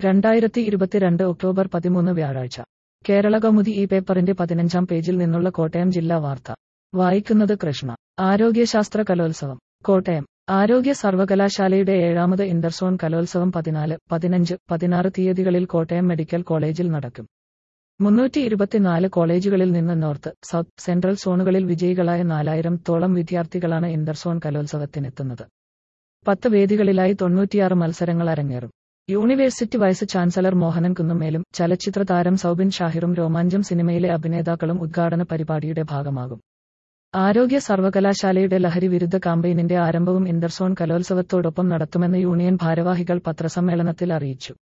രണ്ടായിരത്തി ഇരുപത്തിരണ്ട് ഒക്ടോബർ പതിമൂന്ന് വ്യാഴാഴ്ച കേരള കൗമുദി ഈ പേപ്പറിന്റെ പതിനഞ്ചാം പേജിൽ നിന്നുള്ള കോട്ടയം ജില്ലാ വാർത്ത വായിക്കുന്നത് കൃഷ്ണ ആരോഗ്യശാസ്ത്ര കലോത്സവം കോട്ടയം ആരോഗ്യ സർവകലാശാലയുടെ ഏഴാമത് ഇന്റർസോൺ കലോത്സവം പതിനാല് പതിനഞ്ച് പതിനാറ് തീയതികളിൽ കോട്ടയം മെഡിക്കൽ കോളേജിൽ നടക്കും മുന്നൂറ്റി ഇരുപത്തിനാല് കോളേജുകളിൽ നിന്ന് നോർത്ത് സൗത്ത് സെൻട്രൽ സോണുകളിൽ വിജയികളായ നാലായിരം തോളം വിദ്യാർത്ഥികളാണ് ഇന്റർസോൺ കലോത്സവത്തിനെത്തുന്നത് പത്ത് വേദികളിലായി തൊണ്ണൂറ്റിയാറ് മത്സരങ്ങൾ അരങ്ങേറും യൂണിവേഴ്സിറ്റി വൈസ് ചാൻസലർ മോഹനൻ കുന്നുമേലും ചലച്ചിത്ര താരം സൗബിൻ ഷാഹിറും രോമാഞ്ചം സിനിമയിലെ അഭിനേതാക്കളും ഉദ്ഘാടന പരിപാടിയുടെ ഭാഗമാകും ആരോഗ്യ സർവകലാശാലയുടെ ലഹരി വിരുദ്ധ കാമ്പയിനിന്റെ ആരംഭവും ഇന്റർസോൺ കലോത്സവത്തോടൊപ്പം നടത്തുമെന്ന് യൂണിയൻ ഭാരവാഹികൾ പത്രസമ്മേളനത്തിൽ അറിയിച്ചു